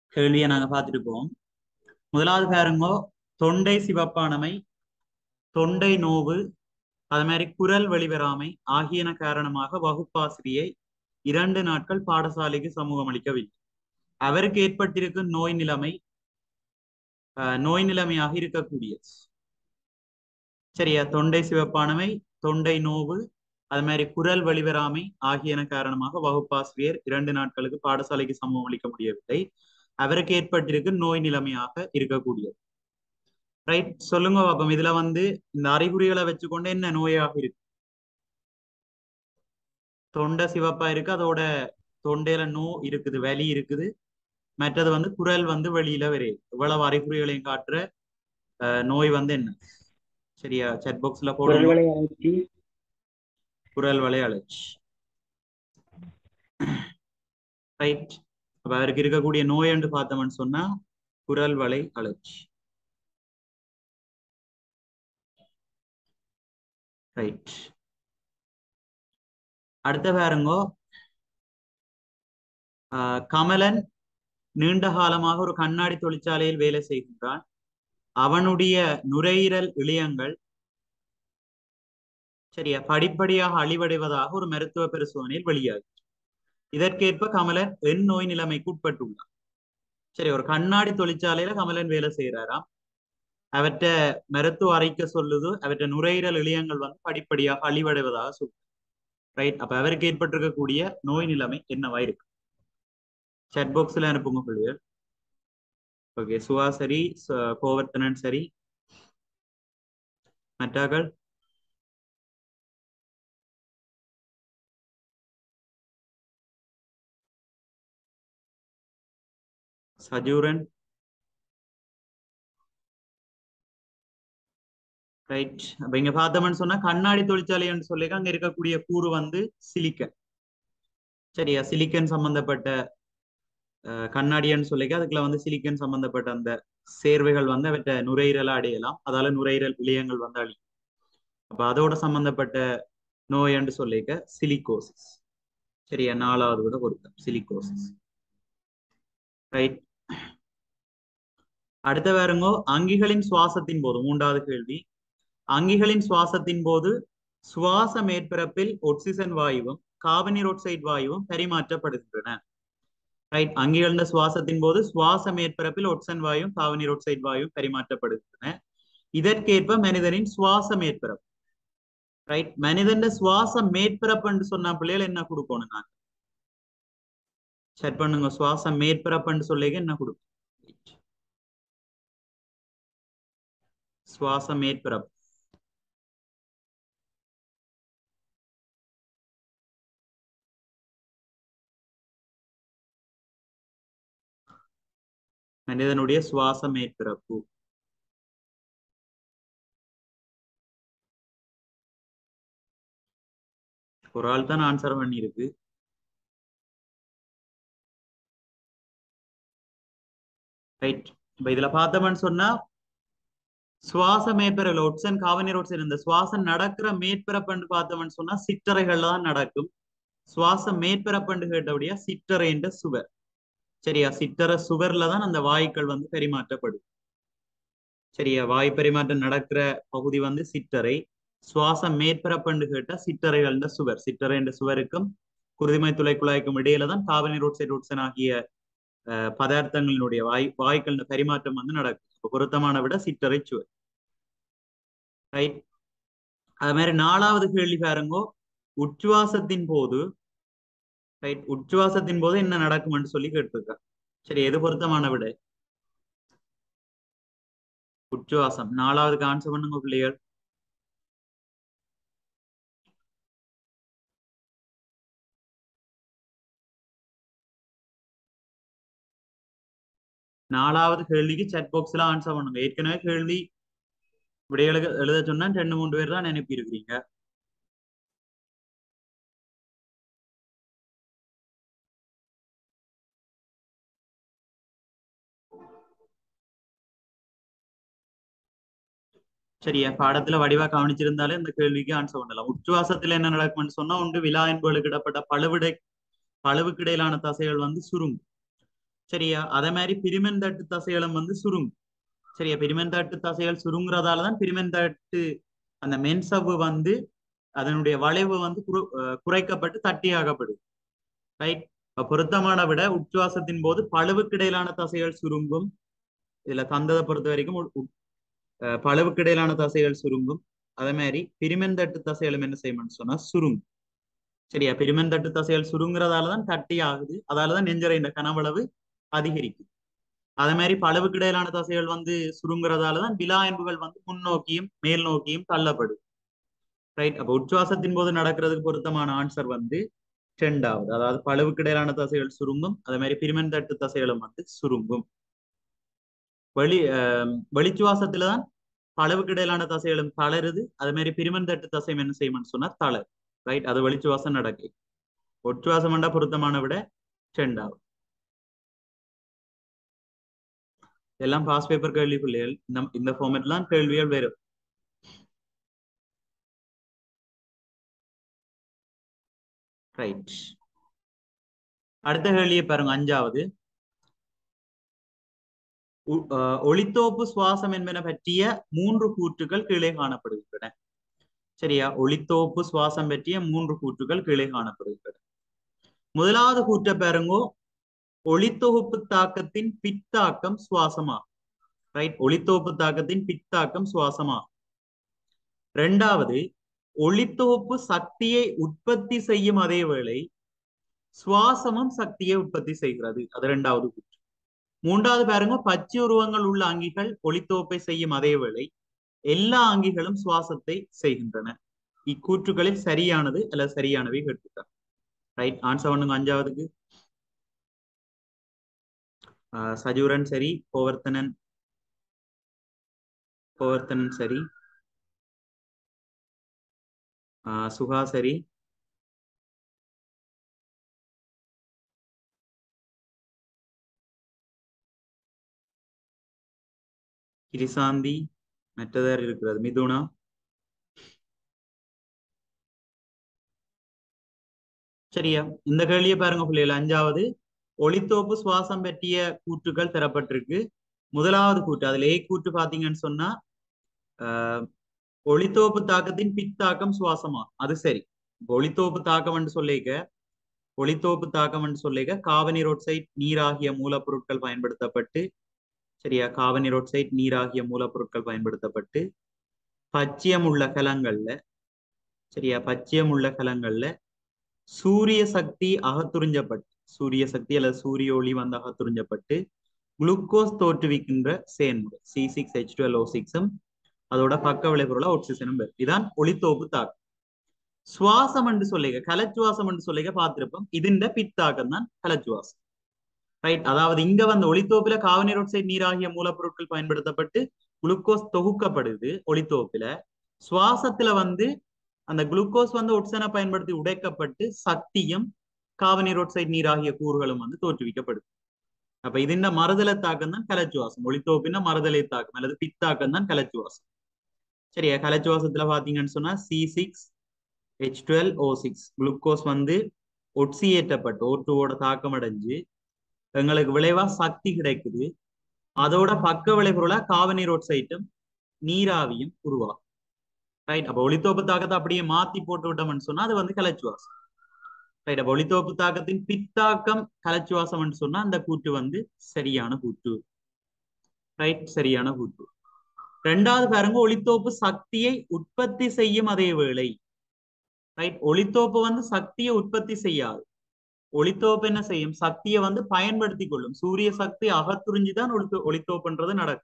கேள்வியை நாங்க பார்த்துட்டு போவோம் முதலாவது பாருங்கோ தொண்டை சிவப்பானமை தொண்டை நோவு அது மாதிரி குரல் வெளிவராமை ஆகியன காரணமாக வகுப்பாசிரியை இரண்டு நாட்கள் பாடசாலைக்கு சமூகம் அளிக்கவில்லை அவருக்கு ஏற்பட்டிருக்கும் நோய் நிலைமை ஆஹ், நோய் நிலைமையாக இருக்கக்கூடியது சரியா தொண்டை சிவப்பானமை தொண்டை நோவு அது மாதிரி குரல் வெளிவராமை ஆகியன காரணமாக வகுப்பாசிரியர் இரண்டு நாட்களுக்கு பாடசாலைக்கு சமூகம் அளிக்க முடியவில்லை அவருக்கு ஏற்பட்டிருக்கு நோய் நிலைமையாக இருக்கக்கூடியது ரைட் சொல்லுங்க பாப்போம் இதுல வந்து இந்த அறிகுறிகளை வச்சுக்கொண்டு என்ன நோயாக இருக்கு தொண்டை சிவப்பா இருக்கு அதோட தொண்டையில நோ இருக்குது வலி இருக்குது மற்றது வந்து குரல் வந்து வெளியில வருது இவ்வளவு அறிகுறிகளையும் காட்டுற அஹ், நோய் வந்து என்ன சரியா செட் பாக்ஸ்ல போடுங்க குரல்வளை அழற்சி குரல் வலை அழற்சி ரைட் அப்ப அவருக்கு இருக்கக்கூடிய நோய் என்று பார்த்தோம்னு சொன்னா குரல் வலை அழற்சி ரைட் அடுத்த பாருங்கோ ஆஹ் கமலன் நீண்ட காலமாக ஒரு கண்ணாடி தொழிற்சாலையில் வேலை செய்கின்றான் அவனுடைய நுரையீரல் இழையங்கள் சரியா படிப்படியாக அழிவடைவதாக ஒரு மருத்துவ பரிசோதனையில் வெளியாகி இதற்கேற்ப கமலன் எண் நோய் நிலைமைக்கு உட்பட்டுள்ளார் சரி ஒரு கண்ணாடி தொழிற்சாலையில கமலன் வேலை செய்யறாராம் அவற்ற மருத்துவ அறிக்கை சொல்லுது அவற்ற நுரையீரல் இழையங்கள் வந்து படிப்படியாக அழிவடைவதாக சொல்லுது ரைட் அப்ப அவருக்கு ஏற்பட்டிருக்கக்கூடிய நோய் நிலைமை என்னவா இருக்கு chat பாக்ஸ்ல அனுப்புங்க பிள்ளைகள் ஓகே சுவா சரி ச- கோவர்த்தனன் சரி மற்றாக்கள் சஜூரன் ரைட் அப்ப இங்க பார்த்தோம்னு சொன்னா கண்ணாடி தொழிற்சாலைன்னு சொல்லி அங்க இருக்கக்கூடிய கூறு வந்து சிலிக்கன் சரியா சிலிக்கன் சம்பந்தப்பட்ட அஹ், கண்ணாடின்னு சொல்லிக்க அதுக்குள்ள வந்து சிலிக்கன் சம்பந்தப்பட்ட அந்த சேர்வைகள் வந்து அவற்றை நுரையீரலா அடையலாம் அதால நுரையீரல் இழையங்கள் வந்து அழியும் அப்ப அதோட சம்பந்தப்பட்ட நோய் என்று சொல்லிக்க சிலிகோசிஸ் சரியா நாலாவது விட பொருத்தம் சிலிகோசிஸ் ரைட் அடுத்த பாருங்கோ அங்கிகளின் சுவாசத்தின் போது மூன்றாவது கேள்வி அங்கிகளின் சுவாசத்தின் போது சுவாச மேற்பரப்பில் ஒக்சிஜன் வாயுவும் கார்பனீர் ஆக்சைடு வாயுவும் பரிமாற்றப்படுகின்றன ரைட் அங்கிகளின் சுவாசத்தின் போது சுவாச மேற்பரப்பில் ஒக்சன் வாயும் கார்பனீர் ஆக்சைடு வாயும் பரிமாற்றப்படுகின்றன இதற்கேற்ப மனிதனின் சுவாச மேற்பரப்பு ரைட் மனிதன் சுவாச மேற்பரப்புன்னு சொன்ன பிள்ளைகள் என்ன கொடுக்கணும் நான் செட் பண்ணுங்க சுவாச மேற்பரப்புன்னு சொல்லிக்க என்ன கொடுக்கும் சுவாச மேற்பரப்பு மனிதனுடைய சுவாச மேற்பரப்பு ஒரு ஆள் தான் ஆன்சர் பண்ணியிருக்கு ரைட் இப்ப இதுல பார்த்தோம்னு சொன்னா சுவாச மேற்பரப்புல ஒட்சன் காவனீர் ஒட்சன் இந்த சுவாசம் நடக்கிற மேற்பரப்புன்னு பார்த்தோம்னு சொன்னா சிற்றறைகள்ல தான் நடக்கும் சுவாச மேற்பரப்புன்னு கேட்டபடியா சிற்றறைன்ற சுவர் சரியா சிற்றறை சுவர்ல தான் அந்த வாயுக்கள் வந்து பரிமாற்றப்படும் சரியா வாயு பரிமாற்றம் நடக்கிற பகுதி வந்து சிற்றறை சுவாச மேற்பரப்புன்னு கேட்டா சிற்றறைகள்ன்ற சுவர் சிற்றறைன்ற சுவருக்கும் குருதிமை துளை குழாய்க்கும் இடையில தான் கார்பனீர் ஆக்சைடு ஒட்சன் ஆகிய அஹ், பதார்த்தங்களினுடைய வாயு வாயுக்கள் பரிமாற்றம் வந்து நடக்கும் இப்ப பொருத்தமான விட சிற்றறை சுவர் ரைட் அது மாதிரி நாலாவது கேள்வி பாருங்கோ உச்சுவாசத்தின் போது ரைட் உச்சுவாசத்தின் போது என்ன நடக்கும்னு சொல்லி கேட்டிருக்கா சரி எது பொருத்தமான விட உச்சுவாசம் நாலாவதுக்கு ஆன்சர் பண்ணுங்க பிள்ளைகள் நாலாவது கேள்விக்கு செட் பாக்ஸ்ல ஆன்சர் பண்ணுங்க ஏற்கனவே கேள்வி விடைகளுக்கு எழுத சொன்னா ரெண்டு மூணு பேர் தான் அனுப்பி இருக்கிறீங்க சரியா பாடத்துல வடிவா கவனிச்சிருந்தாலே இந்த கேள்விக்கு ஆன்சர் பண்ணலாம் உச்சுவாசத்துல என்ன நடக்கும்னு சொன்னா ஒன்று விழா என்பவர்களுக்கு இடப்பட்ட பழுவிடை பழுவுக்கு இடையிலான தசைகள் வந்து சுருங்கும் சரியா அதே மாதிரி பிரிமெந்தட்டு தசைகளும் வந்து சுருங்கும் சரியா பிரிமெந்தட்டு தசைகள் சுருங்குறதால தான் பிரிமெந்தட்டு அந்த மென்சவ்வு வந்து அதனுடைய வளைவு வந்து குறு- அஹ் குறைக்கப்பட்டு தட்டியாகப்படுது ரைட் பொருத்தமான விட உச்சுவாசத்தின் போது பழுவுக்கு இடையிலான தசைகள் சுருங்கும் இதுல தந்ததை பொறுத்த வரைக்கும் உ- உ- அஹ் பழுவுக்கு இடையிலான தசைகள் சுருங்கும் அதே மாதிரி பிரிமெந்தட்டு தசைகளும் என்ன செய்யணும்னு சொன்னா சுருங்கும் சரியா பிரிமெந்தட்டு தசைகள் சுருங்குறதால தான் தட்டி ஆகுது அதால தான் நெஞ்சரை இந்த கனவளவு அதிகரிக்கும் அதே மாதிரி பழுவுக்கு இடையிலான தசைகள் வந்து சுருங்குறதால தான் விலா என்புகள் வந்து முன்னோக்கியும் மேல் நோக்கியும் தள்ளப்படுது ரைட் அப்ப உச்சுவாசத்தின் போது நடக்கிறதுக்கு பொருத்தமான ஆன்சர் வந்து ரெண்டாவது அதாவது பழுவுக்கு இடையிலான தசைகள் சுருங்கும் அதே மாதிரி பிரிமென் தட்டு தசைகளும் வந்து சுருங்கும் வெளி ஆஹ் வெளிச்சுவாசத்துல தான் பழுவுக்கு இடையிலான தசைகளும் தளருது அதே மாதிரி பிரிமென் தட்டு தசையும் என்ன செய்யும்னு சொன்னா தளர் ரைட் அது வெளிச்சுவாசம் நடக்கு உச்சுவாசம் என்றா பொருத்தமான விட ரெண்டாவது எல்லாம் பாஸ் பேப்பர் கேள்வி பிள்ளைகள் இந்த இந்த ஃபார்மேட்லாம் கேள்விகள் வரும் ரைட் அடுத்த கேள்வியை பாருங்க அஞ்சாவது உ- அஹ் ஒளித்தோப்பு சுவாசம் என்பன பற்றிய மூன்று கூற்றுகள் கீழே காணப்படுகின்றன சரியா ஒளித்தோப்பு சுவாசம் பற்றிய மூன்று கூற்றுகள் கீழே காணப்படுகின்றன முதலாவது கூற்றை பாருங்கோ ஒளித்தொகுப்பு தாக்கத்தின் பித்தாக்கம் சுவாசமாகும் ரைட் ஒளித்தொகுப்பு தாக்கத்தின் பித்தாக்கம் சுவாசமாகும் இரண்டாவது ஒளித்தொகுப்பு சக்தியை உற்பத்தி செய்யும் அதே வேளை சுவாசமும் சக்தியை உற்பத்தி செய்கிறது அது இரண்டாவது கூற்று மூன்றாவது பாருங்க பச்சை உருவங்கள் உள்ள அங்கிகள் ஒளித்தொகுப்பை செய்யும் அதே வேளை எல்லா அங்கிகளும் சுவாசத்தை செய்கின்றன இக்கூற்றுகளில் சரியானது அல்லது சரியானவை கேட்டுட்டாங்க ரைட் ஆன்சர் பண்ணுங்க அஞ்சாவதுக்கு ஆஹ் சஜூரன் சரி கோவர்த்தனன் கோவர்த்தனன் சரி ஆஹ் சுகா சரி கிரிசாந்தி மற்றதார் இருக்கிறது மிதுனா சரியா இந்த கேள்வியை பாருங்க பிள்ளைகள் அஞ்சாவது ஒளித்தோப்பு சுவாசம் பற்றிய கூற்றுகள் தரப்பட்டிருக்கு முதலாவது கூற்று அதுல ஏ கூற்று பாத்தீங்கன்னு சொன்னா ஆஹ் ஒளித்தோப்பு தாக்கத்தின் பித்தாக்கம் சுவாசமா அது சரி இப்ப ஒளித்தோப்பு தாக்கம் என்று சொல்லிக்க ஒளித்தோப்பு தாக்கம் என்று சொல்லிக்க காவனிரோட்சைட் நீராகிய மூலப்பொருட்கள் பயன்படுத்தப்பட்டு சரியா காவனிரோட்சைட் நீராகிய மூலப்பொருட்கள் பயன்படுத்தப்பட்டு பச்சையம் உள்ள கலங்கள்ல சரியா பச்சையம் உள்ள கலங்கள்ல சூரிய சக்தி அகத்துறிஞ்சப்பட்டு சூரிய சக்தி அல்லது சூரிய ஒளி வந்து அகத்துறிஞ்சப்பட்டு குளுக்கோஸ் தோற்றுவிக்கின்ற செயன்முறை C six H twelve O சிக்ஸும் அதோட பக்க விளைபொருளா ஆக்சிஜனும் பெறும் இதான் ஒளித்தோப்பு தாக்கம் சுவாசம் என்று சொல்லிக்க கலச்சுவாசம் என்று சொல்லிக்க பார்த்திருப்போம் ഇതിന്റെ பித்தாக்கம் தான் கலச்சுவாசம் ரைட் அதாவது இங்க வந்து ஒளித்தோப்புல காவனீரோட்சைட் நீராகிய மூலப்பொருட்கள் பயன்படுத்தப்பட்டு குளுக்கோஸ் தொகுக்கப்படுது ஒளித்தோப்புல சுவாசத்துல வந்து அந்த குளுக்கோஸ் வந்து ஒட்சனை பயன்படுத்தி உடைக்கப்பட்டு சக்தியும் காவனீரோட்சைட் நீராகிய கூறுகளும் வந்து தோற்றுவிக்கப்படுது அப்ப ഇതിന്റെ மறுதலை தாக்கம் தான் கலச்சுவாசம் ஒளித்தோப்பின மறுதலை தாக்கம் அல்லது பித்தாக்கம் தான் கலச்சுவாசம் சரியா கலச்சுவாசத்துல பாத்தீங்கன்னு சொன்னா C six H twelve O six glucose வந்து ஒட்சியேற்றப்பட்டு ஓட்டுவோட தாக்கம் அடைஞ்சு எங்களுக்கு விளைவா சக்தி கிடைக்குது அதோட பக்க விளைபொருளா காவனீரோட்சைட்டும் நீராவியும் உருவாகும் ரைட் அப்ப ஒளித்தோப்பு தாக்கத்தை அப்படியே மாத்தி போட்டு விட்டோம்னு சொன்னா அது வந்து கலச்சுவாசம் ரைட் அப்ப ஒளித்தோப்பு தாக்கத்தின் பித்தாக்கம் கலச்சுவாசம் சொன்னா அந்த கூற்று வந்து சரியான கூற்று ரைட் சரியான கூற்று ரெண்டாவது பாருங்க ஒளித்தோப்பு சக்தியை உற்பத்தி செய்யும் அதே வேளை ரைட் ஒளித்தோப்பு வந்து சக்தியை உற்பத்தி செய்யாது ஒளித்தோப்பு என்ன செய்யும் சக்தியை வந்து பயன்படுத்தி கொள்ளும் சூரிய சக்தி அகத்துறிஞ்சுதான் ஒளித்தோ ஒளித்தோப்புன்றது நடக்கும்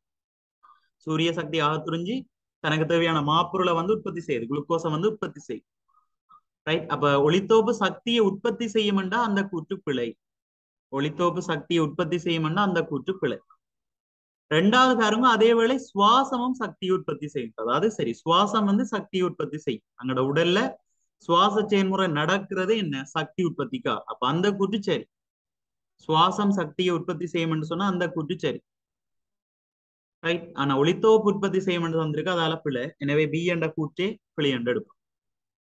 சூரிய சக்தி அகத்துறிஞ்சி தனக்கு தேவையான மாப்பொருளை வந்து உற்பத்தி செய்யுது குளுக்கோஸை வந்து உற்பத்தி செய்யும் ரைட் அப்ப ஒளித்தோப்பு சக்தியை உற்பத்தி செய்யும்னா அந்த கூற்று பிழை ஒளித்தோப்பு சக்தியை உற்பத்தி செய்யும்னா அந்த கூற்று பிழை ரெண்டாவது பாருங்க அதே வேளை சுவாசமும் சக்தியை உற்பத்தி செய்யும் அதாவது சரி சுவாசம் வந்து சக்தியை உற்பத்தி செய்யும் அங்கட உடல்ல சுவாச செயல்முறை நடக்கிறது என்ன சக்தி உற்பத்திக்கா அப்ப அந்த கூற்று சரி சுவாசம் சக்தியை உற்பத்தி செய்யும் சொன்னா அந்த கூற்று சரி ரைட் ஆனா ஒளித்தோப்பு உற்பத்தி செய்யும் என்று வந்திருக்கு அதால பிழை எனவே பி என்ற கூற்றே பிழை என்று எடுப்போம்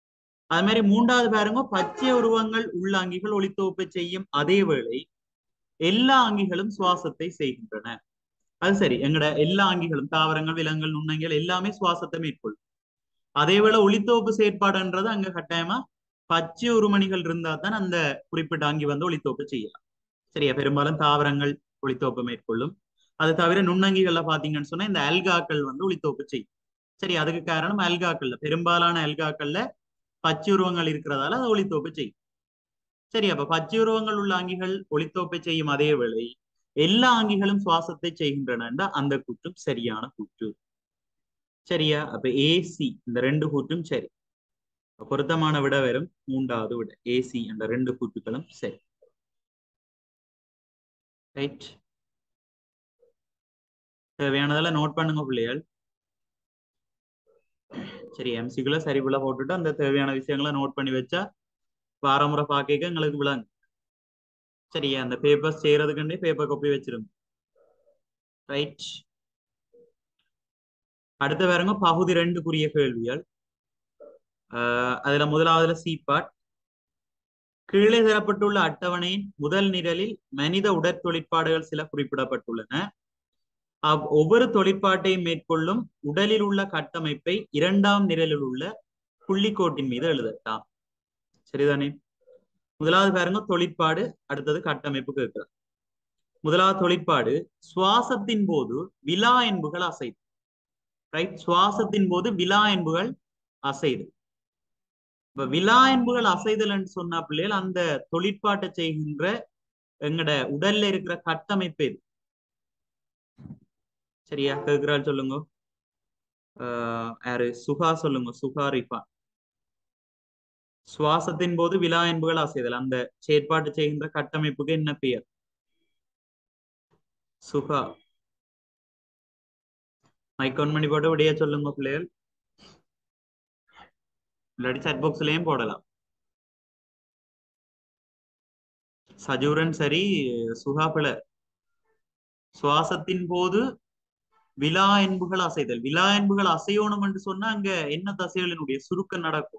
அது மாதிரி மூன்றாவது பாருங்க பச்சை உருவங்கள் உள்ளாங்கிகள் ஒளித்தோப்பை செய்யும் அதே வேளை எல்லா அங்கிகளும் சுவாசத்தை செய்கின்றன அது சரி எங்கட எல்லா அங்கிகளும் தாவரங்கள் விலங்குகள் நுண்ணங்கிகள் எல்லாமே சுவாசத்தை மேற்கொள்ளும் அதே வேளை ஒளித்தோப்பு செயற்பாடுன்றது அங்க கட்டாயமா பச்சை உருமணிகள் இருந்தா தான் அந்த குறிப்பிட்ட அங்கி வந்து ஒளித்தோப்பு செய்யலாம் சரியா பெரும்பாலும் தாவரங்கள் ஒளித்தோப்பு மேற்கொள்ளும் அது தவிர நுண்ணங்கிகள்ல பாத்தீங்கன்னு சொன்னா இந்த அல்காக்கள் வந்து ஒளித்தோப்பு செய்யும் சரி அதுக்கு காரணம் அல்காக்கள்ல பெரும்பாலான அல்காக்கள்ல பச்சை உருவங்கள் இருக்கிறதால அது ஒளித்தோப்பு செய்யும் சரி அப்ப பச்சை உருவங்கள் உள்ள அங்கிகள் ஒளித்தோப்பை செய்யும் அதே வேளை எல்லா அங்கிகளும் சுவாசத்தை செய்கின்றன அந்த கூற்றும் சரியான கூற்று சரியா அப்ப ஏசி இந்த ரெண்டு கூற்றும் சரி பொருத்தமான விட வரும் மூன்றாவது விட ஏசி என்ற ரெண்டு கூற்றுகளும் சரி ரைட் தேவையானதெல்லாம் நோட் பண்ணுங்க பிள்ளைகள் சரி எம்சிக்குள்ள சரிக்குள்ள போட்டுட்டு அந்த தேவையான விஷயங்களை நோட் பண்ணி வச்சா வாரமுறை பார்க்க எங்களுக்கு விளங்கு சரியா அந்த பேப்பர்ஸ் செய்யறதுக்குண்டே பேப்பர் காப்பி வச்சிருங்க ரைட் அடுத்து வேறங்க பகுதி ரெண்டுக்குரிய கேள்விகள் அதுல முதலாவதுல சி பார்ட் கீழே தரப்பட்டுள்ள அட்டவணையின் முதல் நிரலில் மனித உடற்தொழிற்பாடுகள் சில குறிப்பிடப்பட்டுள்ளன அவ் ஒவ்வொரு தொழிற்பாட்டையும் மேற்கொள்ளும் உடலில் உள்ள கட்டமைப்பை இரண்டாம் நிரலில் உள்ள புள்ளிக்கோட்டின் மீது எழுதட்டாம் சரிதானே முதலாவது பாருங்க தொழிற்பாடு அடுத்தது கட்டமைப்பு கேட்கிறார் முதலாவது தொழிற்பாடு சுவாசத்தின் போது விலா என்புகள் அசைது ரைட் சுவாசத்தின் போது விலா என்புகள் அசைது இப்ப விலா என்புகள் அசைதல்னு சொன்ன பிள்ளைகள் அந்த தொழிற்பாட்டை செய்கின்ற எங்கட உடல்ல இருக்கிற கட்டமைப்பு எது சரியா கேட்கிறாள் சொல்லுங்க யாரு சுகா சொல்லுங்க சுகா ரிஃபான் சுவாசத்தின் போது விலா என்புகள் அசைதல் அந்த செயற்பாட்டு செய்கின்ற கட்டமைப்புக்கு என்ன பெயர் சுகா மைக் ஆன் பண்ணி போட்டு விடைய சொல்லுங்க பிள்ளைகள் இல்லாட்டி சாட் பாக்ஸ்லயும் போடலாம் சஜூரன் சரி சுகா பிள்ளை சுவாசத்தின் போது விலா என்புகள் அசைதல் விலா என்புகள் அசையணும் என்று சொன்னா அங்க என்ன தசைகளினுடைய சுருக்கம் நடக்கும்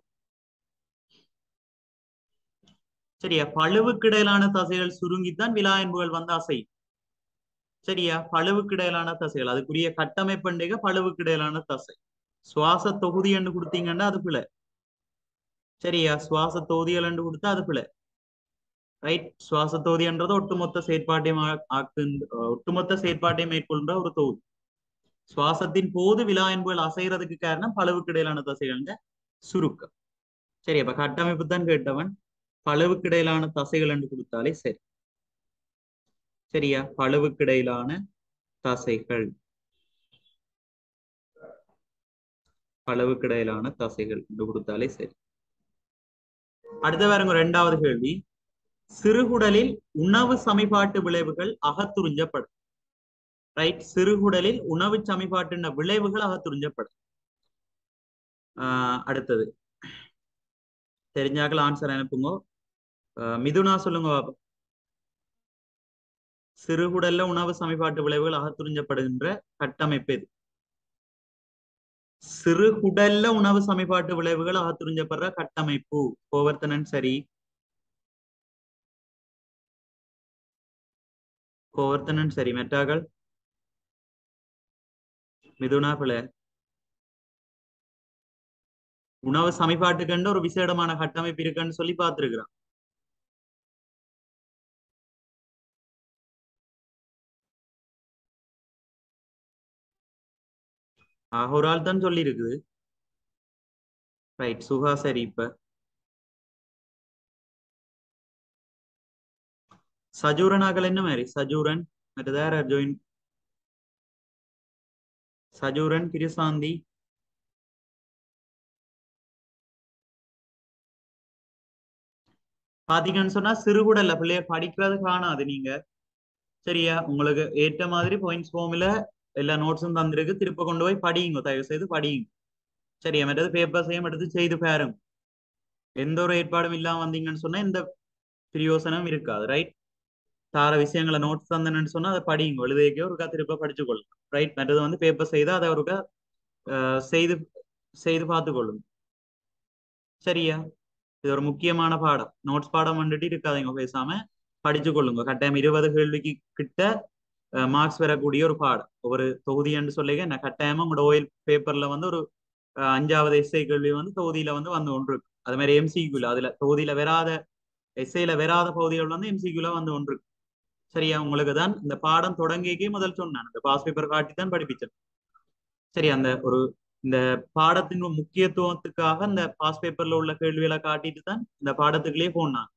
சரியா பழுவுக்கிடையிலான தசைகள் சுருங்கித்தான் விலா என்புகள் வந்து அசையும் சரியா பழுவுக்கிடையிலான தசைகள் அதுக்குரிய கட்டமைப்பண்டிகை பழுவுக்கிடையிலான தசை சுவாச தொகுதி என்று கொடுத்தீங்கன்னா அது பிள்ளை சரியா சுவாச தொகுதிகள் என்று கொடுத்தா அது பிள்ளை ரைட் சுவாச தொகுதின்றது ஒட்டுமொத்த செயற்பாட்டையும் ஆக்கு ஒட்டுமொத்த செயற்பாட்டையும் மேற்கொள்கின்ற ஒரு தொகுதி சுவாசத்தின் போது விழா என்புகள் அசைகிறதுக்கு காரணம் பழுவுக்கிடையிலான தசைகள்ங்க சுருக்கம் சரி அப்ப கட்டமைப்பு தான் கேட்டவன் பழுவுக்கிடையிலான தசைகள் என்று கொடுத்தாலே சரி சரியா பழுவுக்கிடையிலான தசைகள் பழுவுக்கிடையிலான தசைகள் என்று கொடுத்தாலே சரி அடுத்த வேறங்க ரெண்டாவது கேள்வி சிறுகுடலில் உணவு சமிபாட்டு விளைவுகள் அகத்துறிஞ்சப்படும் ரைட் சிறுகுடலில் உணவு சமிபாட்டு விளைவுகள் அகத்துறிஞ்சப்படும் ஆஹ் அடுத்தது தெரிஞ்சாக்கள் ஆன்சர் அனுப்புங்க மிதுனா சொல்லுங்க பாப்பா சிறுகுடல்ல உணவு சமிபாட்டு விளைவுகள் அகத்துறிஞ்சப்படுகின்ற கட்டமைப்பு இது சிறுகுடல்ல உணவு சமிபாட்டு விளைவுகள் அகத்துறிஞ்சப்படுற கட்டமைப்பு கோவர்த்தனன் சரி கோவர்த்தனன் சரி மெட்டாக்கள் மிதுனா பிள்ளை உணவு சமிபாட்டுக்கண்டு ஒரு விசேடமான கட்டமைப்பு இருக்குன்னு சொல்லி பார்த்திருக்கிறான் ஆக ஒரு ஆள் தான் சொல்லி இருக்குது ரைட் சுகா சரி இப்ப சஜூரன் ஆகல என்ன மாதிரி சஜூரன் மற்றது யார் ஜோயின் சஜூரன் கிருசாந்தி பாத்தீங்கன்னு சொன்னா சிறுகுடல்ல பிள்ளைய படிக்கிறது காணாது நீங்க சரியா உங்களுக்கு ஏற்ற மாதிரி பாயிண்ட்ஸ் ஃபார்ம்ல எல்லா நோட்ஸும் தந்திருக்கு திருப்ப கொண்டு போய் படியுங்க தயவு செய்து படியுங்க சரியா மற்றது பேப்பர்ஸையும் எடுத்து செய்து பாருங்க எந்த ஒரு ஏற்பாடும் இல்லாம வந்தீங்கன்னு சொன்னா எந்த பிரியோசனம் இருக்காது ரைட் தார விஷயங்களை நோட்ஸ் தந்தேன்னு சொன்னா அதை படியுங்க எழுதிக்கோ ஒருக்கா திருப்ப படிச்சுக்கொள்ளுங்க ரைட் மற்றது வந்து பேப்பர் செய்து அதை ஒருக்கா செய்து செய்து பார்த்துக்கொள்ளுங்க சரியா இது ஒரு முக்கியமான பாடம் நோட்ஸ் பாடம் வந்துட்டு இருக்காதீங்க பேசாம படிச்சு கொள்ளுங்க கட்டாயம் இருபது கேள்விக்கு கிட்ட மார்க்ஸ் வரக்கூடிய ஒரு பாடம் ஒரு தொகுதின்னு சொல்லிக்க நான் கட்டாயமா உங்களோட ஓயில் பேப்பர்ல வந்து ஒரு அஹ், அஞ்சாவது எஸ்ஐ கேள்வி வந்து தொகுதியில வந்து வந்து ஒன்று இருக்கு அது மாதிரி எம்சிக்யூல அதுல தொகுதியில வராத எஸ்ஐல வராத பகுதிகள் வந்து எம்சிக்யூல வந்து ஒன்று இருக்கு சரியா உங்களுக்கு தான் இந்த பாடம் தொடங்கிக்கே முதல் சொன்னேன் இந்த பாஸ் பேப்பர் காட்டி தான் படிப்பிச்சேன் சரி அந்த ஒரு இந்த பாடத்தின் முக்கியத்துவத்துக்காக இந்த பாஸ் பேப்பர்ல உள்ள கேள்விகளை காட்டிட்டு தான் இந்த பாடத்துக்குள்ளேயே போனாங்க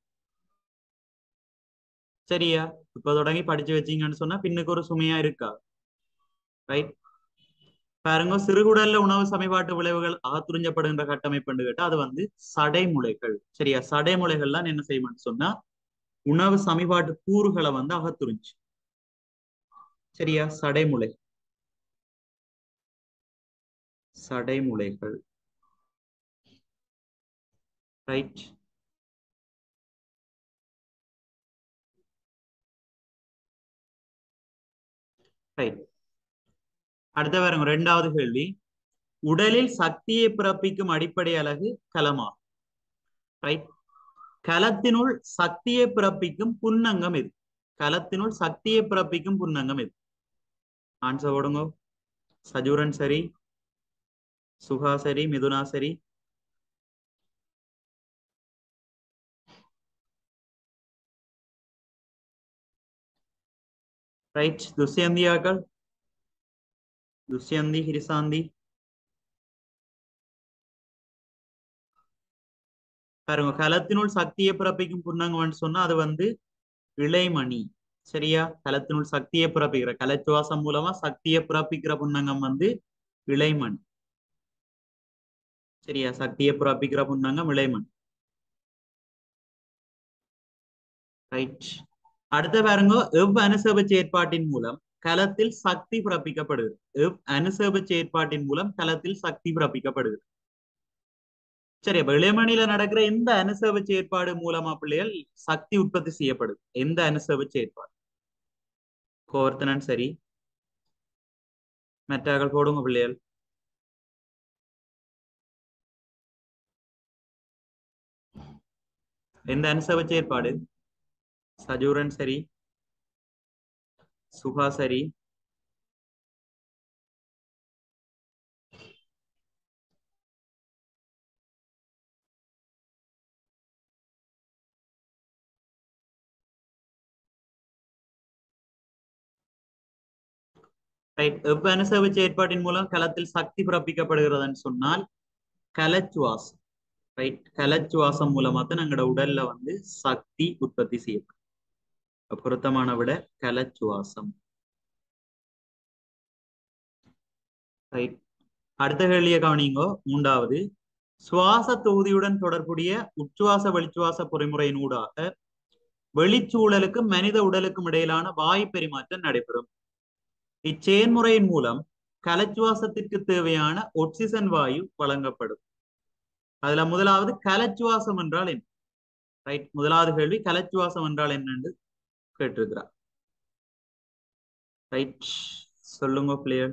சரியா இப்ப தொடங்கி படிச்சு வச்சீங்கன்னு சொன்னா பின்னுக்கு ஒரு சுமையா இருக்கா ரைட் பாருங்க சிறுகுடல்ல உணவு சமன்பாட்டு விளைவுகள் அகத்துறிஞ்சப்படுகின்ற கட்டமைப்புன்னு கேட்டா அது வந்து சடைமுலைகள் சரியா சடைமுலைகள்லாம் என்ன செய்யணும்னு சொன்னா உணவு சமன்பாட்டு கூறுகளை வந்து அகத்துறிஞ்சு சரியா சடைமுலை சடைமுலைகள் ரைட் ரைட் அடுத்த பாருங்க ரெண்டாவது கேள்வி உடலில் சக்தியை பிறப்பிக்கும் அடிப்படை அலகு கலமா ரைட் கலத்தினுள் சக்தியை பிறப்பிக்கும் புன்னங்கம் எது கலத்தினுள் சக்தியை பிறப்பிக்கும் புன்னங்கம் எது ஆன்சர் போடுங்க சஜூரன் சரி சுகா சரி மிதுனா சரி ரைட் துஷ்யந்தியாக்கள் துஷ்யந்தி ஹிரிசாந்தி பாருங்க கலத்தினுள் சக்தியை பிறப்பிக்கும் புன்னங்கம்னு சொன்னா அது வந்து இளைமணி சரியா கலத்தினுள் சக்தியை பிறப்பிக்கிற கலச்சுவாசம் மூலமா சக்தியை பிறப்பிக்கிற புன்னங்கம் வந்து இளைமணி சரியா சக்தியை பிறப்பிக்கிற புன்னங்கம் இளைமணி ரைட் அடுத்த பாருங்க எவ் அனுசப செயற்பாட்டின் மூலம் கலத்தில் சக்தி பிறப்பிக்கப்படுகிறது எவ் அனுசப செயற்பாட்டின் மூலம் கலத்தில் சக்தி பிறப்பிக்கப்படுகிறது சரி அப்ப இளைமணியில நடக்கிற எந்த அனுசவ செயற்பாடு மூலமா பிள்ளைகள் சக்தி உற்பத்தி செய்யப்படுது எந்த அனுசவ செயற்பாடு கோவர்த்தனன் சரி மெட்டாக்கள் போடுங்க பிள்ளைகள் எந்த அனுசவ செயற்பாடு சஜூரன் சரி சுகா சரி ரைட் எவ்வ அனுசவ செயற்பாட்டின் மூலம் களத்தில் சக்தி பிறப்பிக்கப்படுகிறதுன்னு சொன்னால் கலச்சுவாசம் ரைட் கலச்சுவாசம் மூலமா தான் எங்களோட உடல்ல வந்து சக்தி உற்பத்தி செய்யப்படும் அப்ப பொருத்தமான விட கலச்சுவாசம் ரைட் அடுத்த கேள்விய கவனிங்கோ மூன்றாவது சுவாச தொகுதியுடன் தொடர்புடைய உச்சுவாச வெளிச்சுவாச பொறிமுறையின் ஊடாக வெளிச்சூழலுக்கும் மனித உடலுக்கும் இடையிலான வாயு பரிமாற்றம் நடைபெறும் இச்செயல்முறையின் மூலம் கலச்சுவாசத்திற்கு தேவையான ஒக்சிஜன் வாயு வழங்கப்படும் அதுல முதலாவது கலச்சுவாசம் என்றால் என்ன ரைட் முதலாவது கேள்வி கலச்சுவாசம் என்றால் என்னன்னு கேட்டிருக்கிறார் ரைட் சொல்லுங்க பிளேயர்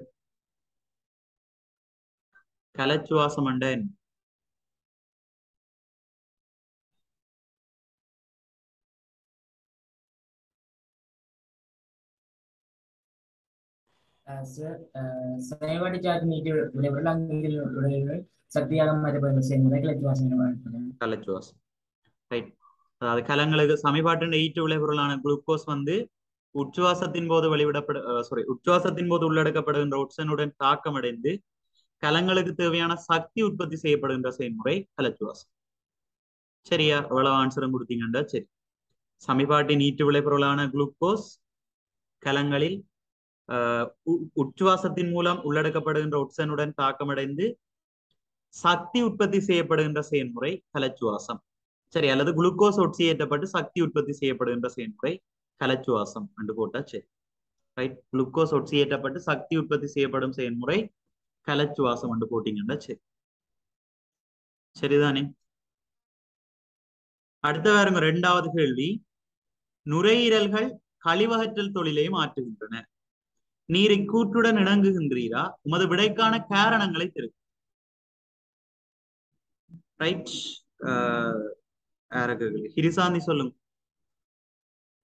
கலச்சுவாசம் என்ற என்ன செயல்பாட்டு நீக்கி விளைவுகள் விளைவுகள் சக்தியாக மாற்றப்படும் செயல்முறை கிளச்சுவாசம் எனப்படும் கலச்சுவாசம் ரைட் அதாவது கலங்களுக்கு சமீபாட்டின் ஈட்டு விளைபொருளான குளுக்கோஸ் வந்து உச்சுவாசத்தின் போது வெளிவிடப்பட சாரி உச்சுவாசத்தின் போது உள்ளடக்கப்படுகின்ற ஒட்சனுடன் தாக்கமடைந்து கலங்களுக்கு தேவையான சக்தி உற்பத்தி செய்யப்படுகின்ற செயல்முறை கலச்சுவாசம் சரியா எவ்வளவு ஆன்சரும் கொடுத்தீங்கன்றா சரி சமீபாட்டின் ஈட்டு விளைபொருளான குளுக்கோஸ் கலங்களில் ஆஹ் உச்சுவாசத்தின் மூலம் உள்ளடக்கப்படுகின்ற ஒட்சனுடன் தாக்கமடைந்து சக்தி உற்பத்தி செய்யப்படுகின்ற செயல்முறை கலச்சுவாசம் சரி அல்லது குளுக்கோஸ் ஒட்சியேற்றப்பட்டு சக்தி உற்பத்தி செய்யப்படுகின்ற செயல்முறை கலச்சுவாசம் என்று போட்டா சரி ரைட் குளுக்கோஸ் ஒட்சியேற்றப்பட்டு சக்தி உற்பத்தி செய்யப்படும் செயல்முறை கலச்சுவாசம் என்று போட்டீங்கன்னா சரி சரிதானே அடுத்த பாருங்க ரெண்டாவது கேள்வி நுரையீரல்கள் கழிவகற்றல் தொழிலை மாற்றுகின்றன நீரை கூற்றுடன் இணங்குகின்றீரா உமது விடைக்கான காரணங்களை தெரிவிக்கும் ரைட் ஹிரிசாந்தி சொல்லுங்க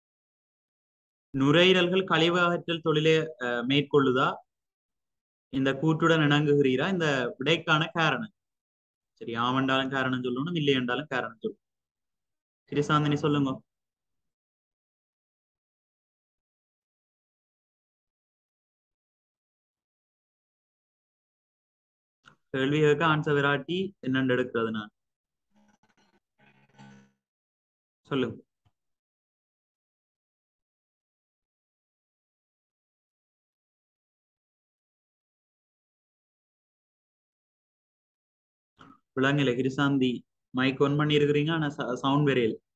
நுரையீரல்கள் கழிவு அகற்றல் தொழிலை அஹ், மேற்கொள்ளுதா இந்த கூற்றுடன் இணங்குகிறீரா இந்த விடைக்கான காரணம் சரி ஆவண்டாலும் காரணம் சொல்லணும் இல்லை என்றாலும் காரணம் சொல்லணும் சரி சாந்தினி சொல்லுங்க கேள்வி கேட்க ஆன்சர் விராட்டி என்னென்று எடுக்கிறது நான் சொல்லுங்க விளங்கல கிருசாந்தி மைக் ஒன் பண்ணி இருக்கிறீங்க ஆனா சவுண்ட் வேற இல்லை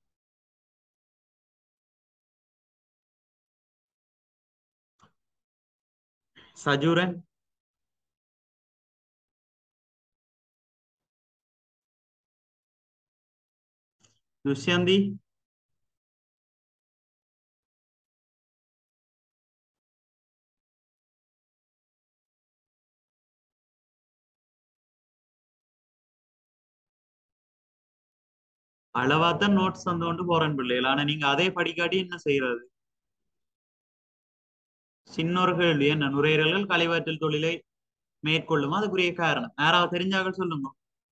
சஜூரன் துஷ்யந்தி அளவாத்தான் நோட்ஸ் தந்து கொண்டு போறேன் பிள்ளைகள் ஆனா நீங்க அதே படிக்காட்டி என்ன செய்யறது சின்ன ஒரு கேள்வி என்ன நுரையீரல்கள் கழிவாற்றல் தொழிலை மேற்கொள்ளுமா அதுக்குரிய காரணம் யாராவது தெரிஞ்சாக சொல்லுங்க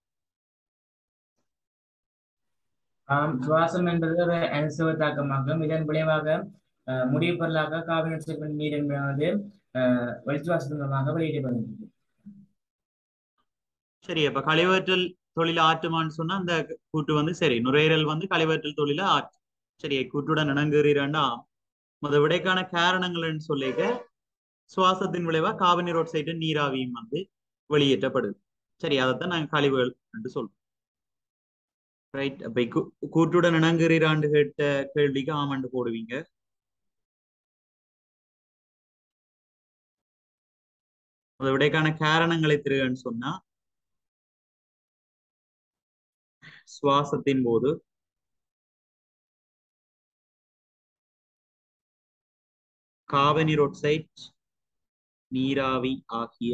ஆம் சுவாசம் என்பது ஒரு அனுசவ தாக்கமாகும் இதன் விளைவாக அஹ், முடிவு பொருளாக கார்பன் சேர்க்கும் நீர் என்பது அஹ், வெளிச்சுவாசத்தின் மூலமாக வெளியிடப்படுகிறது சரி அப்ப கழிவாற்றல் தொழில ஆற்றுமான்னு சொன்னா அந்த கூட்டு வந்து சரி நுரையீரல் வந்து கழிவாற்றல் தொழில ஆற்று சரி கூட்டுடன் இணங்குறீராண்டா முத விடைக்கான காரணங்கள்னு சொல்லிக்க சுவாசத்தின் விளைவா காபனி ரோட் நீராவியும் வந்து வெளியேற்றப்படுது சரி அதைத்தான் நாங்க கழிவுகள் என்று சொல்றோம் ரைட் அப்ப கூ- கூட்டுடன் இணங்குறீராண்டு கேட்ட கேள்விக்கு ஆமாண்டு போடுவீங்க முத விடைக்கான காரணங்களை திருகன்னு சொன்னா சுவாசத்தின் போது காபனீர் ஒக்சைட் நீராவி ஆகிய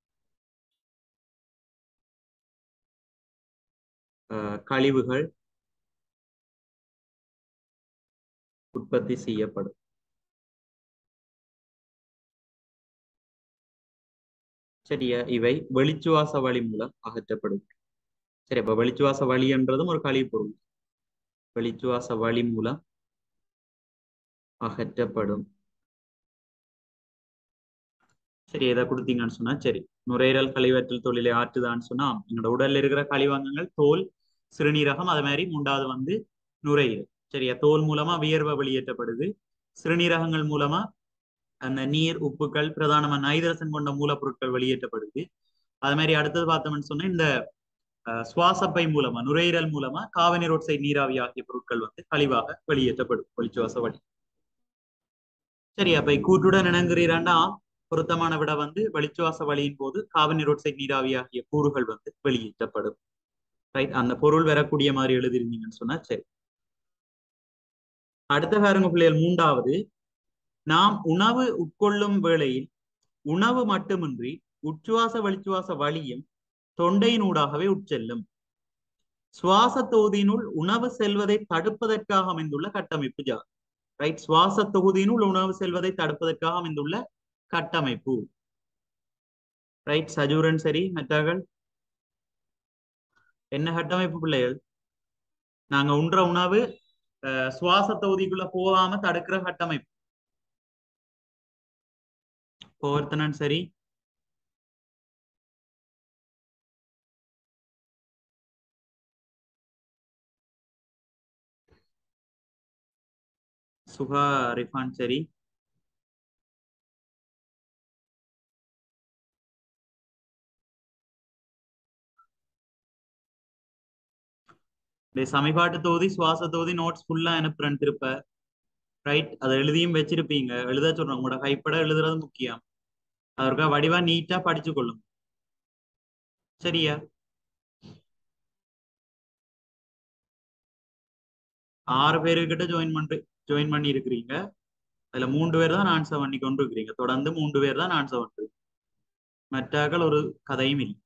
அஹ், கழிவுகள் உற்பத்தி செய்யப்படும் சரியா இவை வெளிச்சுவாச வழி மூலம் அகற்றப்படும் சரி அப்ப வெளிச்சுவாச வழி என்றதும் ஒரு கழிவு பொருள் வெளிச்சுவாச வழி மூலம் அகற்றப்படும் சரி எதை கொடுத்தீங்கன்னு சொன்னா சரி நுரையீரல் கழிவற்றல் தொழிலை ஆற்றுதான்னு சொன்னா ஆம். எங்களோட உடல்ல இருக்கிற கழிவங்கங்கள் தோல் சிறுநீரகம் அது மாதிரி மூன்றாவது வந்து நுரையீரல் சரியா தோல் மூலமா வியர்வை வெளியேற்றப்படுது சிறுநீரகங்கள் மூலமா அந்த நீர் உப்புக்கள் பிரதானமா நைதரசன் கொண்ட மூலப்பொருட்கள் வெளியேற்றப்படுது அது மாதிரி அடுத்தது பார்த்தோம்னு சொன்னா இந்த அஹ், சுவாசப்பை மூலமா நுரையீரல் மூலமா காவனீர் ஒட்சைட் நீராவி ஆகிய பொருட்கள் வந்து கழிவாக வெளியேற்றப்படும் வெளிச்சுவாச வழி சரி அப்ப கூட்டுடன் இணங்குறீராண்டா பொருத்தமான விட வந்து வெளிச்சுவாச வழியின் போது காவனீர் ஒட்சைட் நீராவி ஆகிய கூறுகள் வந்து வெளியேற்றப்படும் ரைட் அந்த பொருள் வரக்கூடிய மாதிரி எழுதிருந்தீங்கன்னு சொன்னா சரி அடுத்த பாருங்க பிள்ளைகள் மூன்றாவது நாம் உணவு உட்கொள்ளும் வேளையில் உணவு மட்டுமின்றி உச்சுவாச வெளிச்சுவாச வழியும் தொண்டையினூடாகவே உட்செல்லும் சுவாச தொகுதியினுள் உணவு செல்வதை தடுப்பதற்காக அமைந்துள்ள கட்டமைப்பு ஜா ரைட் சுவாச தொகுதியினுள் உணவு செல்வதை தடுப்பதற்காக அமைந்துள்ள கட்டமைப்பு ரைட் சஜூரன் சரி மற்றவர்கள் என்ன கட்டமைப்பு பிள்ளைகள் நாங்க உண்ற உணவு அஹ், சுவாச தொகுதிக்குள்ள போகாம தடுக்கிற கட்டமைப்பு கோவர்த்தனன் சரி சுகா ரிஃபான் சரி இந்த சமீபாட்டு தொகுதி சுவாச தொகுதி நோட்ஸ் ஃபுல்லா அனுப்புறேன் திருப்ப ரைட் அதை எழுதியும் வச்சிருப்பீங்க எழுத சொல்றேன் உங்களோட கைப்பட எழுதுறது முக்கியம் அதற்காக வடிவா நீட்டா படிச்சு கொள்ளுங்க சரியா ஆறு பேருக்கிட்ட ஜாயின் பண்ணி ஜாயின் பண்ணி இருக்கிறீங்க அதுல மூன்று பேர் தான் ஆன்சர் பண்ணி கொண்டு இருக்கிறீங்க தொடர்ந்து மூன்று பேர் தான் ஆன்சர் பண்றீங்க மற்றாக்கள் ஒரு கதையும் இல்லை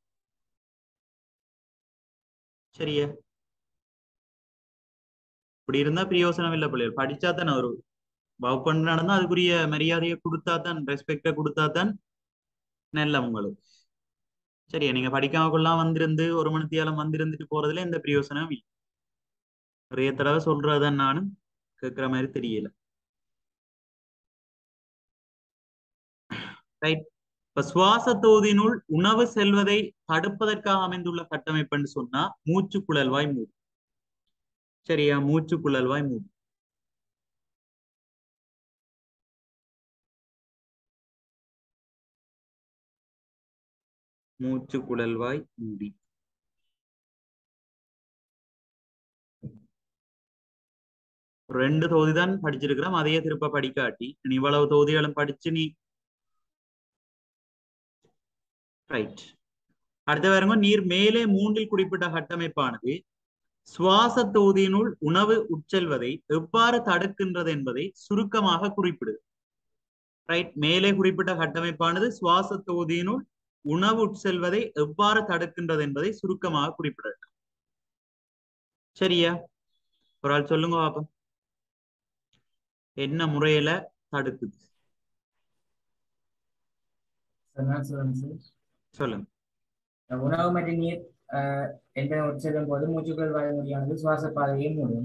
சரியா இப்படி இருந்தா பிரயோசனம் இல்லை பிள்ளைகள் படிச்சா தானே ஒரு வகுப்பு நடந்தா அதுக்குரிய மரியாதையை கொடுத்தா தான் ரெஸ்பெக்டை கொடுத்தா தான் நல்ல உங்களுக்கு சரியா நீங்க படிக்காமக்குள்ளாம் வந்திருந்து ஒரு மணித்தியாலம் வந்திருந்துட்டு போறதுல எந்த பிரயோசனமும் இல்லை நிறைய தடவை சொல்றதான் நானும் கேட்கிற மாதிரி தெரியல ரைட் இப்ப சுவாச தொகுதியினுள் உணவு செல்வதை தடுப்பதற்காக அமைந்துள்ள கட்டமைப்புன்னு சொன்னா மூச்சு குழல்வாய் மூடு சரியா மூச்சு குழல்வாய் மூடு மூச்சு குழல்வாய் மூடி ரெண்டு தொகுதி தான் படிச்சிருக்கிறோம் அதையே திருப்ப படிக்காட்டி நீ இவ்வளவு தொகுதிகளும் படிச்சு நீ ரைட் அடுத்த பாருங்க நீர் மேலே மூன்றில் குறிப்பிட்ட கட்டமைப்பானது சுவாச தொகுதியினுள் உணவு உட்செல்வதை எவ்வாறு தடுக்கின்றது என்பதை சுருக்கமாக குறிப்பிடுது ரைட் மேலே குறிப்பிட்ட கட்டமைப்பானது சுவாச தொகுதியினுள் உணவு உட்செல்வதை எவ்வாறு தடுக்கின்றது என்பதை சுருக்கமாக குறிப்பிடுது சரியா ஒரு ஆள் சொல்லுங்க பாப்போம் என்ன முறையில தடுக்குது நான் சொல்றேன் சார் சொல்லுங்க உணவு மற்றும் நீர் ஆஹ், என்பன உட்செல்லும் போது மூச்சுக்குள் வாய முடியானது சுவாச பாதையை மூடும்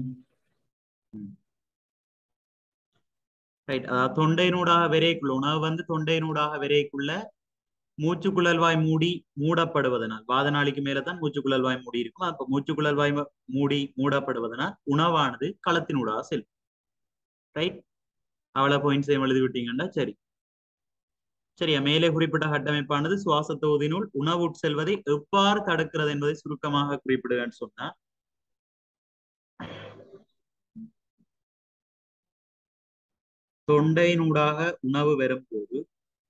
ரைட் அதாவது தொண்டையினூடாக விரைக்குள்ள உணவு வந்து தொண்டையினூடாக விரைக்குள்ள மூச்சுக்குழல்வாய் மூடி மூடப்படுவதனால் வாதநாளிக்கு மேலதான் மூச்சுக்குழல்வாய் மூடி இருக்கும் அப்ப மூச்சுக்குழல்வாய் ம- மூடி மூடப்படுவதனால் உணவானது களத்தினூடாக செல்லும் ரைட் அவ்வளவு பாயிண்ட்ஸ் எழுதி விட்டீங்கன்னா சரி சரியா மேலே குறிப்பிட்ட கட்டமைப்பானது சுவாச தொகுதியினுள் உணவு உட்செல்வதை எவ்வாறு தடுக்கிறது என்பதை சுருக்கமாக குறிப்பிடுவேன்னு சொன்னா தொண்டையினூடாக உணவு வரும்போது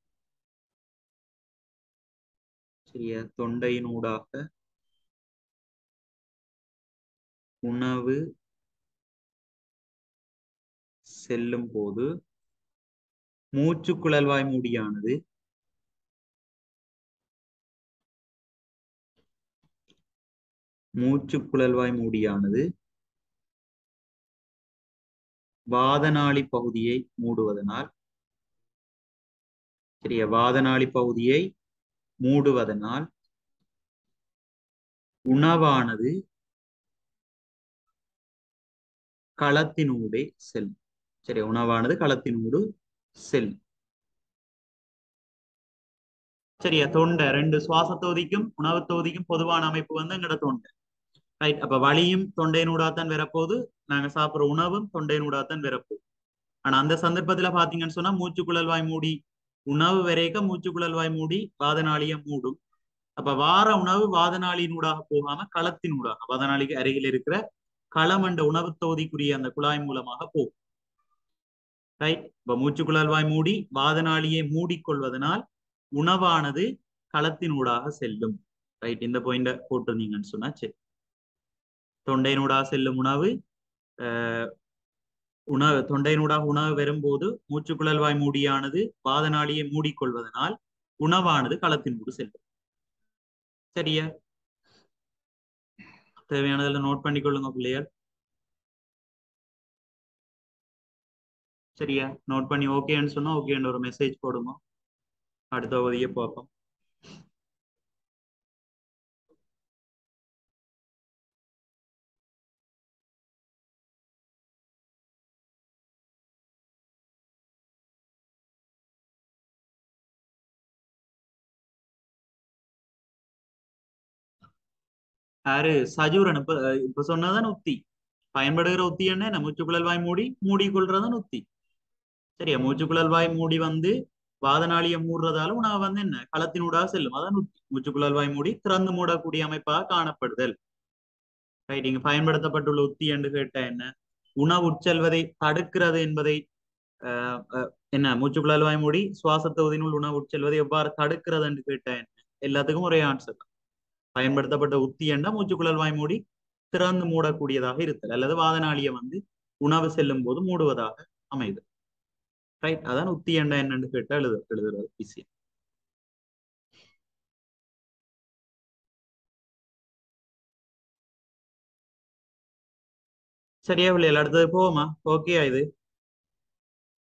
சரியா தொண்டையினூடாக உணவு செல்லும் போது மூச்சுக்குழல்வாய் மூடியானது மூச்சுக்குழல்வாய் மூடியானது வாதநாளி பகுதியை மூடுவதனால் சரியா வாதநாளி பகுதியை மூடுவதனால் உணவானது களத்தினூடே செல்லும் சரி உணவானது களத்தினூடு செல்லும் சரியா தொண்டை ரெண்டு சுவாச தொகுதிக்கும் உணவு தொகுதிக்கும் பொதுவான அமைப்பு வந்து எங்கட தொண்டை ரைட் அப்ப வலியும் தொண்டையினூடாத்தான் வரப்போகுது நாங்க சாப்பிடுற உணவும் தொண்டையினூடாத்தான் வரப்போகுது ஆனா அந்த சந்தர்ப்பத்துல பாத்தீங்கன்னு சொன்னா மூச்சுக்குழல்வாய் மூடி உணவு வரைக்க மூச்சுக்குழல்வாய் மூடி வாதநாளிய மூடும் அப்ப வார உணவு வாதநாளியினூடாக போகாம களத்தினூடாக வாதநாளிக்கு அருகில் இருக்கிற களம் என்ற உணவு தொகுதிக்குரிய அந்த குழாய் மூலமாக போகும் ரைட் இப்ப மூச்சுக்குழல்வாய் மூடி வாதநாளியை மூடிக்கொள்வதனால் உணவானது களத்தினூடாக செல்லும் ரைட் இந்த பாயிண்ட போட்டிருந்தீங்கன்னு சொன்னா சரி தொண்டையினூடாக செல்லும் உணவு அஹ், உணவு தொண்டையினூடாக உணவு வரும்போது மூச்சுக்குழல்வாய் மூடியானது வாதநாளியை மூடிக்கொள்வதனால் உணவானது களத்தினூடு செல்லும் சரியா தேவையானதில் நோட் பண்ணிக்கொள்ளுங்க பிள்ளைகள் சரியா நோட் பண்ணி ஓகேன்னு சொன்னா ஓகேன்னு ஒரு மெசேஜ் போடுங்க அடுத்த வகுதியை பார்ப்போம் யாரு சஜூரன் இப்ப இப்ப சொன்னதான் உத்தி பயன்படுகிற உத்தி என்ன மூச்சுக்குழல் வாய் மூடி மூடிக்கொள்றதான் உத்தி சரியா மூச்சுக்குழல் வாய் மூடி வந்து வாதநாளியை மூடுறதால உணவு வந்து என்ன களத்தினூடாக செல்லும் அதான் உத்தி மூச்சுக்குழல் வாய் மூடி திறந்து மூடக்கூடிய அமைப்பாக காணப்படுதல் ரைட் இங்க பயன்படுத்தப்பட்டுள்ள உத்தி என்று கேட்ட என்ன உணவு உட்செல்வதை தடுக்கிறது என்பதை ஆஹ் அஹ் என்ன மூச்சுக்குழல் வாய் மூடி சுவாச தொகுதியினுள் உணவு உட்செல்வதை எவ்வாறு தடுக்கிறது என்று கேட்ட என்ன எல்லாத்துக்கும் ஒரே ஆன்சர் பயன்படுத்தப்பட்ட உத்தி என்ன மூச்சுக்குழல் வாய் மூடி திறந்து மூடக்கூடியதாக இருத்தல் அல்லது வாதநாளியை வந்து உணவு செல்லும் போது மூடுவதாக அமைது ரைட் அதான் உத்தி என்ற என்னன்னு கேட்டா எழுது எழுதுறது விஷயம் சரியா பிள்ளைகள் அடுத்தது போவோமா ஓகே இது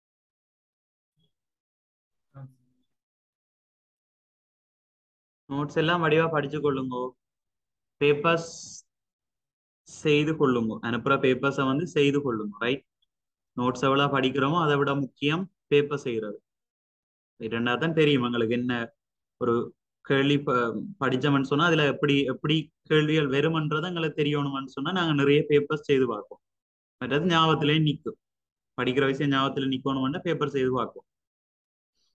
நோட்ஸ் எல்லாம் வடிவா படிச்சு கொள்ளுங்க பேப்பர்ஸ் செய்து கொள்ளுங்க அனுப்புற பேப்பர்ஸை வந்து செய்து கொள்ளுங்க ரைட் நோட்ஸ் எவ்வளவு படிக்கிறோமோ அதை விட முக்கியம் பேப்பர் செய்யறது ரெண்டாவது தான் தெரியும் எங்களுக்கு என்ன ஒரு கேள்வி ப- படிச்சோம்னு சொன்னா அதுல எப்படி எப்படி கேள்விகள் வருமன்றது எங்களுக்கு தெரியணும்னு சொன்னா நாங்க நிறைய பேப்பர்ஸ் செய்து பார்ப்போம் மற்றது ஞாபகத்திலே நிற்கும் படிக்கிற விஷயம் ஞாபகத்துல நிக்கணும்னா பேப்பர் செய்து பார்ப்போம்